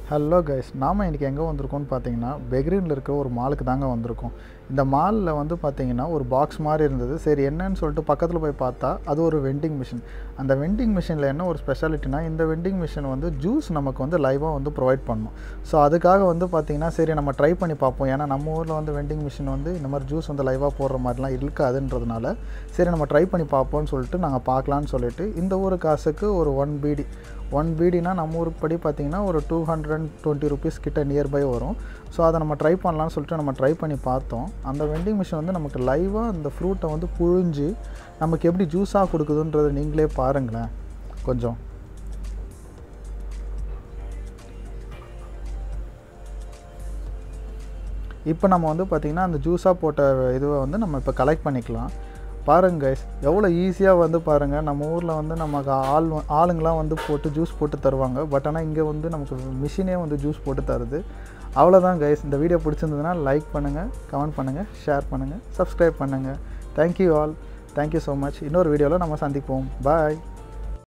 hello guys நாம் இன்றைக்கி எங்கே வந்திருக்கோம்னு பார்த்தீங்கன்னா பெக்ரீனில் இருக்க ஒரு மாலுக்கு தாங்க வந்திருக்கோம் இந்த மாலில் வந்து பார்த்தீங்கன்னா ஒரு பாக்ஸ் மாதிரி இருந்தது சரி என்னன்னு சொல்லிட்டு பக்கத்தில் போய் பார்த்தா அது ஒரு வெண்டிங் மிஷின் அந்த வெண்டிங் மிஷினில் என்ன ஒரு ஸ்பெஷாலிட்டினா இந்த வெண்டிங் மிஷின் வந்து ஜூஸ் நமக்கு வந்து லைவாக வந்து ப்ரொவைட் பண்ணணும் ஸோ அதுக்காக வந்து பார்த்தீங்கன்னா சரி நம்ம ட்ரை பண்ணி பார்ப்போம் ஏன்னா நம்ம ஊரில் வந்து வெண்டிங் மிஷின் வந்து இந்த மாதிரி ஜூஸ் வந்து லைவாக போடுற மாதிரிலாம் இருக்காதுன்றதுனால சரி நம்ம ட்ரை பண்ணி பார்ப்போம்னு சொல்லிட்டு நாங்கள் பார்க்கலான்னு சொல்லிட்டு இந்த ஊர் காசுக்கு ஒரு ஒன் பீடி ஒன் பீடினா நம்ம ஊருக்கு படி பார்த்திங்கன்னா ஒரு டூ ஹண்ட்ரட் டுவெண்ட்டி ருபீஸ் கிட்ட நியர்பை வரும் ஸோ அதை நம்ம ட்ரை பண்ணலாம்னு சொல்லிட்டு நம்ம ட்ரை பண்ணி பார்த்தோம் அந்த வெண்டிங் மிஷின் வந்து நமக்கு லைவாக அந்த ஃப்ரூட்டை வந்து புழிஞ்சு நமக்கு எப்படி ஜூஸாக கொடுக்குதுன்றதை நீங்களே பாருங்களேன் கொஞ்சம் இப்போ நம்ம வந்து பார்த்திங்கன்னா அந்த ஜூஸாக போட்ட இதுவை வந்து நம்ம இப்போ கலெக்ட் பண்ணிக்கலாம் பாருங்க கைஸ் எவ்வளோ ஈஸியாக வந்து பாருங்கள் நம்ம ஊரில் வந்து நமக்கு ஆள் வ- ஆளுங்களாம் வந்து போட்டு ஜூஸ் போட்டு தருவாங்க பட் ஆனால் இங்கே வந்து நமக்கு மிஷினே வந்து ஜூஸ் போட்டு தருது அவ்வளோதான் கைஸ் இந்த வீடியோ பிடிச்சிருந்ததுன்னா லைக் பண்ணுங்கள் கமெண்ட் பண்ணுங்கள் ஷேர் பண்ணுங்கள் சப்ஸ்கிரைப் பண்ணுங்கள் thank you all thank you so much இன்னொரு வீடியோவில் நம்ம சந்திப்போம் பாய்